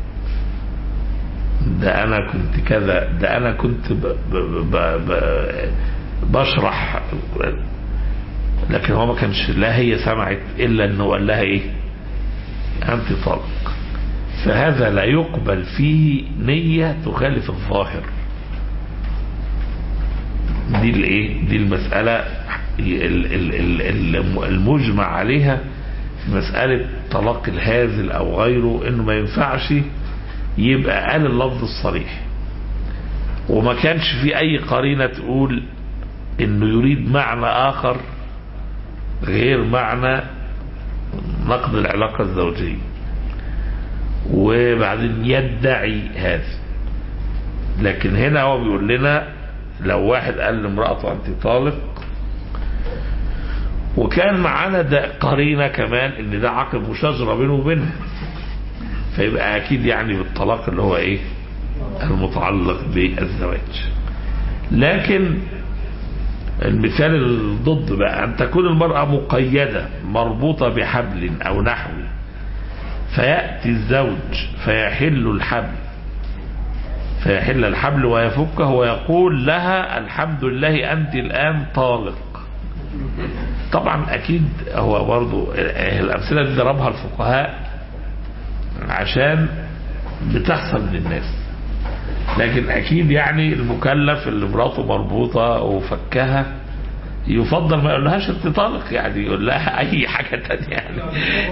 ده انا كنت كذا ده انا كنت ب ب ب ب بشرح لكن هو ما كانش لا هي سمعت الا انه قال لها ايه انت طلق فهذا لا يقبل فيه نية تخالف الظاهر دي الايه دي المسألة ال- ال- ال- ال- المجمع عليها في مسألة طلاق الهازل او غيره انه ما ينفعش يبقى قال اللفظ الصريح وما كانش في اي قرينة تقول انه يريد معنى اخر غير معنى نقد العلاقة الزوجية وبعدين يدعي هذا لكن هنا هو بيقول لنا لو واحد قال لامرأته أنت طالق وكان معانا ده قرينة كمان ان ده عقد مشاجرة بينه وبينها فيبقى اكيد يعني بالطلاق اللي هو ايه المتعلق بالزواج لكن المثال الضد بقى ان تكون المرأة مقيدة مربوطة بحبل او نحو فيأتي الزوج فيحل الحبل فيحل الحبل ويفكه ويقول لها الحمد لله انت الان طالق طبعا اكيد هو برضو الامثله دي ضربها الفقهاء عشان بتحصل للناس لكن اكيد يعني المكلف اللي مراته مربوطه وفكها يفضل ما يقولهاش انت طالق يعني يقول لها اي حاجه تانية يعني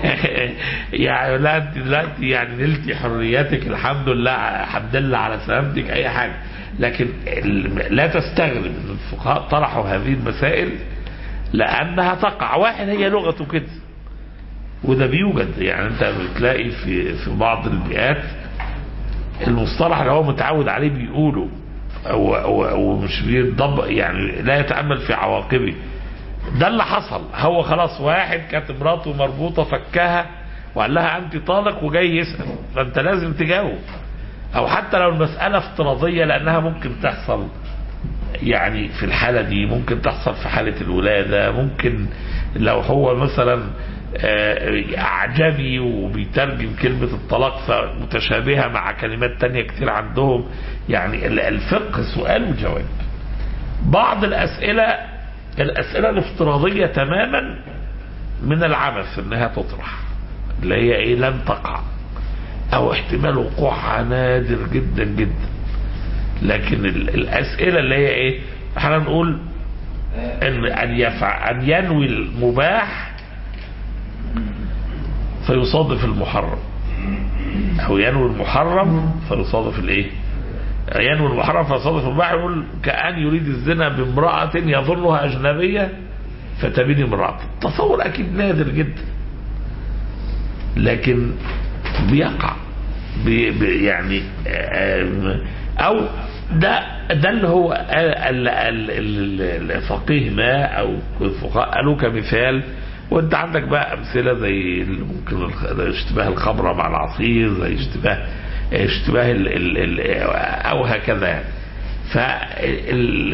يعني يقول لها انت دلوقتي يعني نلتي حريتك الحمد لله الحمد لله على سلامتك اي حاجه لكن ال- لا تستغرب ان الفقهاء طرحوا هذه المسائل لانها تقع واحد هي لغته كده وده بيوجد يعني انت بتلاقي في في بعض البيئات المصطلح اللي هو متعود عليه بيقوله او او, أو مش بيتضبط يعني لا يتامل في عواقبه ده اللي حصل هو خلاص واحد كانت مراته مربوطه فكها وقال لها انت طالق وجاي يسال فانت لازم تجاوب او حتى لو المساله افتراضيه لانها ممكن تحصل يعني في الحالة دي ممكن تحصل في حالة الولادة ممكن لو هو مثلا آه، أعجمي وبيترجم كلمة الطلاق فمتشابهة مع كلمات تانية كتير عندهم يعني ال- الفقه سؤال وجواب بعض الأسئلة الأسئلة الافتراضية تماما من العبث انها تطرح اللي هي ايه لن تقع او احتمال وقوعها نادر جدا جدا لكن ال- الاسئله اللي هي ايه احنا نقول ان ان يفعل ان ينوي المباح فيصادف المحرم او ينوي المحرم فيصادف الايه ينوي المحرم فيصادف المباح يقول كأن يريد الزنا بامرأة يظنها أجنبية فتبين امرأة تصور أكيد نادر جدا لكن بيقع بي بي يعني آم، او ده ده اللي هو ال- ال- ال- الفقيه ما او الفقهاء قالوا كمثال وانت عندك بقى امثله زي ال- ممكن الخ- زي اشتباه الخمره مع العصير زي اشتباه اشتباه ال ال ال او هكذا يعني ف ال-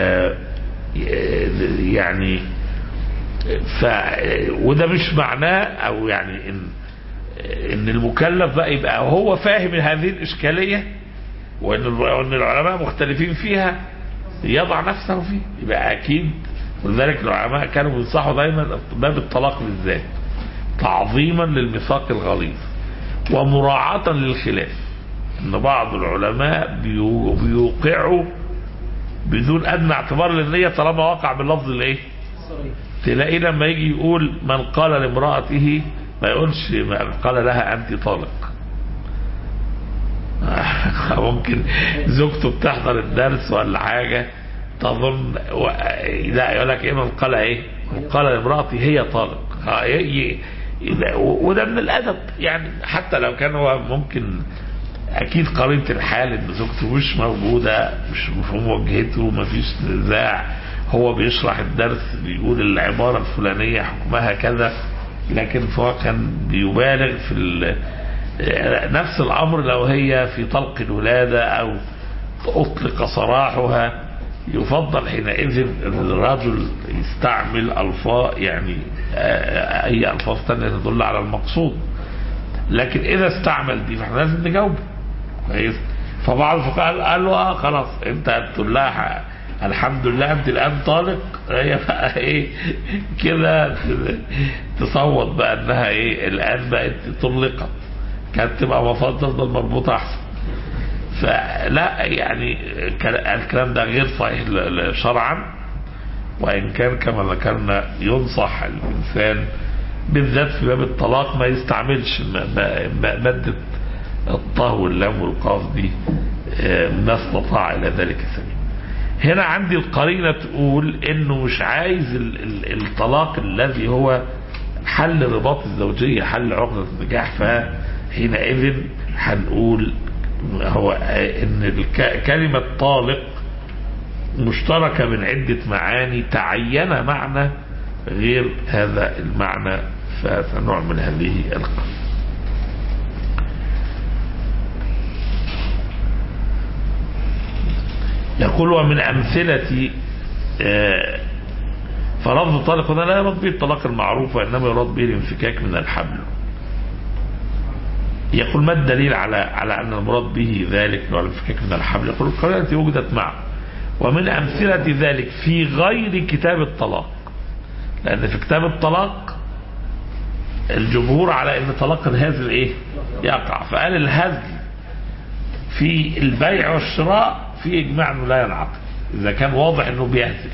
يعني ف وده مش معناه او يعني ان ان المكلف بقى يبقى هو فاهم هذه الاشكاليه وان وان العلماء مختلفين فيها يضع نفسه فيه يبقى اكيد ولذلك العلماء كانوا بينصحوا دايما باب الطلاق بالذات تعظيما للميثاق الغليظ ومراعاة للخلاف ان بعض العلماء بيو- بيوقعوا بدون ادنى اعتبار للنية طالما وقع باللفظ الايه تلاقيه لما يجي يقول من قال لامرأته ما يقولش ما قال لها انت طالق ممكن زوجته بتحضر الدرس ولا حاجة تظن و... لا يقول لك ايه من قال ايه من قال لامرأتي هي طالق ها، ي- ي- إذا- و- وده من الادب يعني حتى لو كان هو ممكن اكيد قرينه الحال ان زوجته مش موجوده مش في مواجهته مفيش نزاع هو بيشرح الدرس بيقول العباره الفلانيه حكمها كذا لكن فهو كان بيبالغ في ال- نفس الامر لو هي في طلق الولاده او اطلق سراحها يفضل حينئذ الرجل يستعمل الفاظ يعني آه، اي الفاظ ثانيه تدل على المقصود لكن اذا استعمل دي فاحنا لازم نجاوبه كويس فبعض الفقهاء قال- قال له اه خلاص انت تقول لها ح- الحمد لله انت الان طالق هي بقى ايه كده ت- تصوت بقى انها ايه الان بقت طلقت كانت تبقى المفروض تفضل مربوطه احسن فلا يعني كلا- الكلام ده غير صحيح ل- ل- شرعا وان كان كما ذكرنا ينصح الانسان بالذات في باب الطلاق ما يستعملش م- م- م- ماده الطه واللام والقاف دي آه، ما استطاع الى ذلك سبيل هنا عندي القرينه تقول انه مش عايز ال- ال- الطلاق الذي هو حل رباط الزوجيه حل عقده النجاح فحينئذ هنقول هو آه، ان الك- كلمه طالق مشتركه من عده معاني تعين معنى غير هذا المعنى فسنعمل هذه القصه يقول ومن أمثلة آه، فلفظ طالق هنا لا يراد به الطلاق المعروف وإنما يراد به الانفكاك من الحبل يقول ما الدليل على على أن المراد به ذلك والانفكاك من الحبل يقول القرينة التي وجدت معه ومن أمثلة ذلك في غير كتاب الطلاق لأن في كتاب الطلاق الجمهور على أن طلاق الهزل إيه يقع فقال الهزل في البيع والشراء في اجماع انه لا ينعقد اذا كان واضح انه بيهزل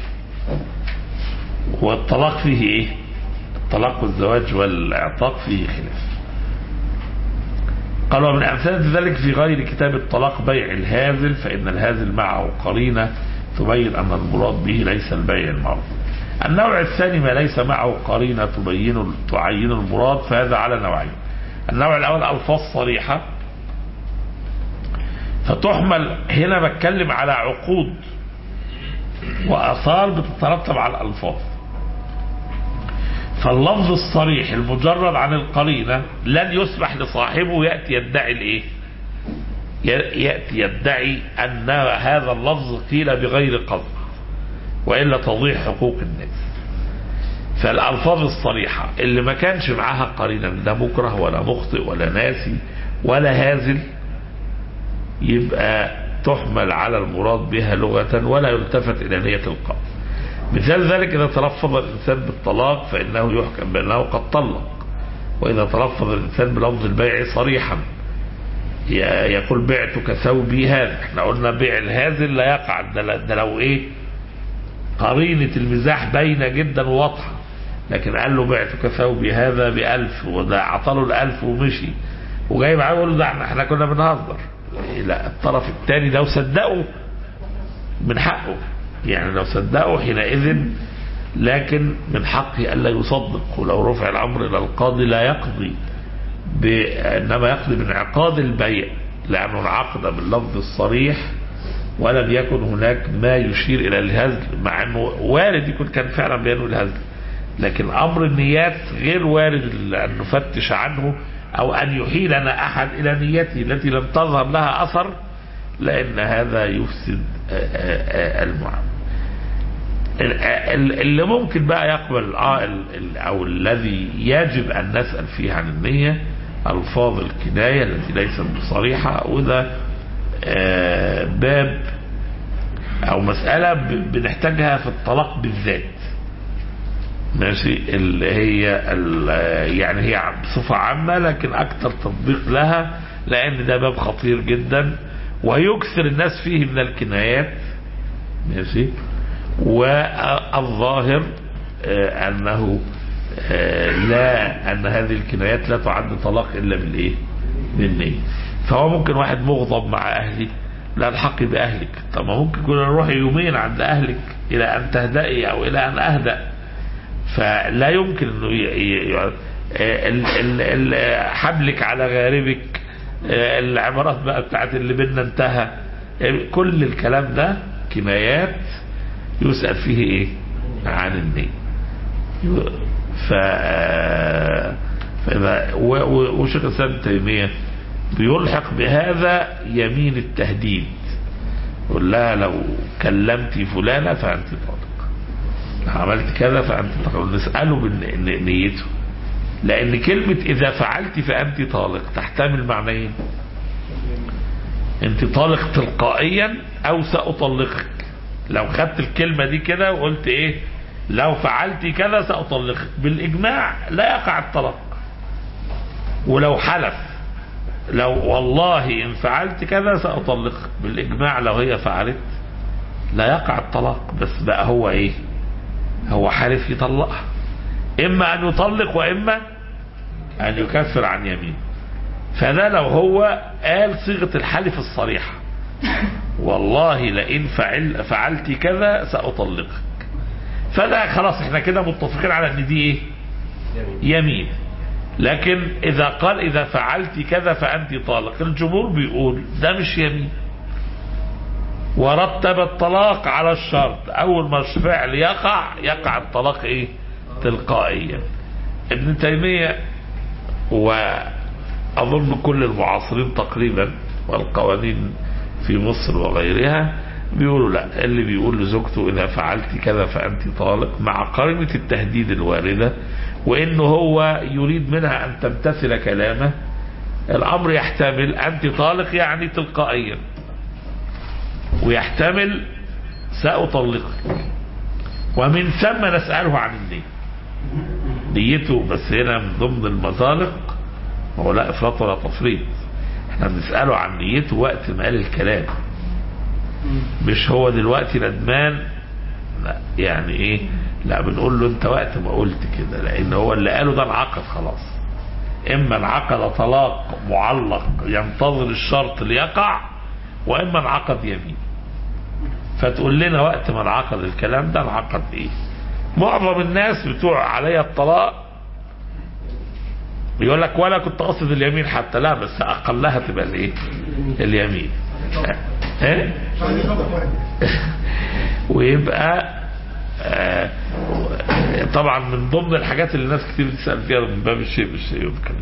والطلاق فيه ايه الطلاق والزواج والاعتاق فيه خلاف قال ومن امثله ذلك في غير كتاب الطلاق بيع الهازل فان الهازل معه قرينه تبين ان المراد به ليس البيع المعروف النوع الثاني ما ليس معه قرينه تبين تعين المراد فهذا على نوعين النوع الاول الفاظ صريحه فتحمل هنا بتكلم على عقود واثار بتترتب على الالفاظ فاللفظ الصريح المجرد عن القرينه لن يسمح لصاحبه ياتي يدعي الايه؟ ياتي يدعي ان هذا اللفظ قيل بغير قصد والا تضيع حقوق الناس فالالفاظ الصريحه اللي ما كانش معاها قرينه لا مكره ولا مخطئ ولا ناسي ولا هازل يبقى تحمل على المراد بها لغة ولا يلتفت إلى نية القول مثال ذلك إذا تلفظ الإنسان بالطلاق فإنه يحكم بأنه قد طلق وإذا تلفظ الإنسان بلفظ البيع صريحا ي- يقول بعتك ثوبي هذا احنا قلنا بيع الهازل لا يقع ده, ل- ده لو ايه قرينة المزاح باينة جدا وواضحة لكن قال له بعتك ثوبي هذا بألف وده عطاله الألف ومشي وجاي معاه يقول له ده احنا احنا كنا بنهزر لا الطرف الثاني لو صدقوا من حقه يعني لو صدقوا حينئذ لكن من حقه الا يصدق ولو رفع الامر الى القاضي لا يقضي ب- انما يقضي بانعقاد البيع لانه انعقد باللفظ الصريح ولم يكن هناك ما يشير الى الهزل مع انه وارد يكون كان فعلا بينه الهزل لكن امر النيات غير وارد ان نفتش عنه او ان يحيلنا احد الى نيته التي لم تظهر لها اثر لان هذا يفسد آه، آه، آه، المعامله ال- ال- اللي ممكن بقى يقبل آه ال- ال- او الذي يجب ان نسال فيه عن النيه الفاظ الكنايه التي ليست بصريحه وده آه، باب او مساله ب- بنحتاجها في الطلاق بالذات ماشي اللي هي ال- يعني هي بصفة عامة لكن أكثر تطبيق لها لأن ده باب خطير جدا ويكثر الناس فيه من الكنايات ماشي والظاهر آه، أنه آه، لا أن هذه الكنايات لا تعد طلاق إلا بالإيه؟ بالنية فهو ممكن واحد مغضب مع أهلي لا الحقي بأهلك طب ما ممكن كنا نروح يومين عند أهلك إلى أن تهدئي أو إلى أن أهدأ فلا يمكن انه ي- ي- آه، ال- ال- ال- حبلك على غاربك آه، العبارات بقى بتاعت اللي بينا انتهى آه، كل الكلام ده كنايات يسأل فيه ايه عن النية ف فإذا و- و- وشيخ الإسلام ابن تيمية بيلحق بهذا يمين التهديد يقول لها لو كلمت فلانة فأنت طالق لو عملت كذا فأنت طالق نسأله بن- ن- نيته لأن كلمة إذا فعلت فأنت طالق تحتمل معنيين أنت طالق تلقائيا أو سأطلقك لو خدت الكلمة دي كده وقلت إيه لو فعلت كذا سأطلقك بالإجماع لا يقع الطلاق ولو حلف لو والله إن فعلت كذا سأطلقك بالإجماع لو هي فعلت لا يقع الطلاق بس بقى هو إيه هو حالف يطلقها إما أن يطلق وإما أن يكفر عن يمين فده لو هو قال صيغة الحلف الصريحة والله لئن فعل فعلت كذا سأطلقك فده خلاص احنا كده متفقين على ان دي ايه يمين لكن اذا قال اذا فعلت كذا فانت طالق الجمهور بيقول ده مش يمين ورتب الطلاق على الشرط اول ما الفعل يقع يقع الطلاق ايه تلقائيا ابن تيمية واظن كل المعاصرين تقريبا والقوانين في مصر وغيرها بيقولوا لا اللي بيقول لزوجته اذا فعلت كذا فانت طالق مع قرينة التهديد الواردة وانه هو يريد منها ان تمتثل كلامه الامر يحتمل انت طالق يعني تلقائيا ويحتمل سأطلقك ومن ثم نسأله عن النية نيته بس هنا من ضمن المزالق ما هو لا افراط ولا تفريط احنا بنسأله عن نيته وقت ما قال الكلام مش هو دلوقتي ندمان لا يعني ايه لا بنقول له انت وقت ما قلت كده لان هو اللي قاله ده انعقد خلاص اما انعقد طلاق معلق ينتظر الشرط ليقع واما انعقد يمين فتقول لنا وقت ما انعقد الكلام ده انعقد ايه معظم الناس بتوع عليا الطلاق يقول لك ولا كنت قصد اليمين حتى لا بس اقلها تبقى الايه اليمين ايه ويبقى آه طبعا من ضمن الحاجات اللي الناس كتير بتسال فيها من باب الشيء بالشيء يمكن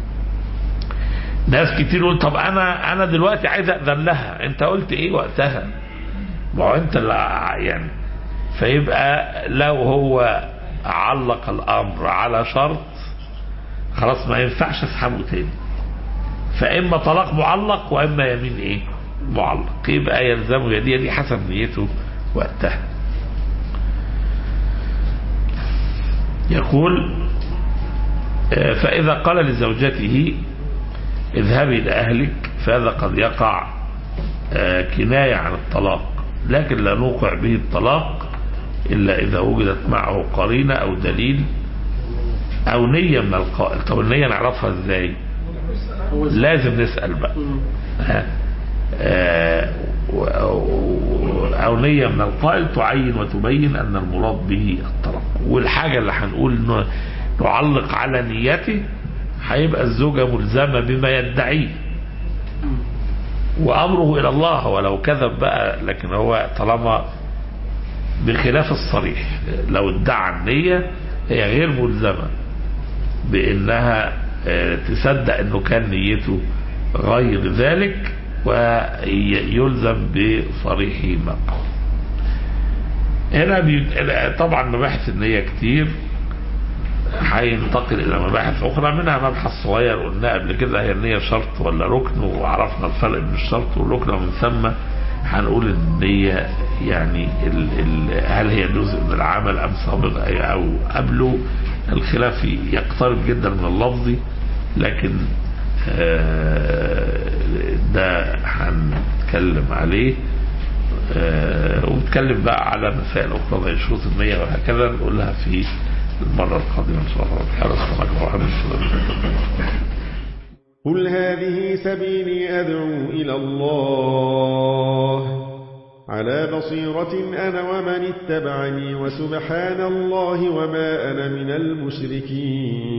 ناس كتير يقول طب انا انا دلوقتي عايز اذن لها انت قلت ايه وقتها ما هو انت اللي يعني فيبقى لو هو علق الامر على شرط خلاص ما ينفعش اسحبه تاني فاما طلاق معلق واما يمين ايه معلق يبقى يلزمه يدي دي حسب نيته وقتها يقول آه، فإذا قال لزوجته اذهبي لأهلك فهذا قد يقع آه، كناية عن الطلاق لكن لا نوقع به الطلاق إلا إذا وجدت معه قرينة أو دليل أو نية من القائل طب النية نعرفها إزاي لازم نسأل بقى ها. آه، و- و- أو نية من القائل تعين وتبين أن المراد به الطلاق والحاجة اللي هنقول إنه نعلق على نيته هيبقى الزوجة ملزمة بما يدعيه وأمره إلى الله ولو كذب بقى لكن هو طالما بخلاف الصريح لو ادعى النية هي غير ملزمة بأنها آه، تصدق أنه كان نيته غير ذلك ويلزم بصريح ما قال هنا بي... طبعا مباحث النية كتير هينتقل الى مباحث اخرى منها مبحث صغير قلنا قبل كده هي النية شرط ولا ركن وعرفنا الفرق بين الشرط والركن ومن ثم هنقول النية يعني ال ال هل هي جزء من العمل ام سابق او قبله الخلاف يقترب جدا من اللفظي لكن آه، ده هنتكلم عليه آه، ونتكلم بقى على مسائل اخرى زي شروط النية وهكذا نقولها في المرة القادمة إن شاء الله تعالى السلام عليكم ورحمة الله قل هذه سبيلي أدعو إلى الله على بصيرة أنا ومن اتبعني وسبحان الله وما أنا من المشركين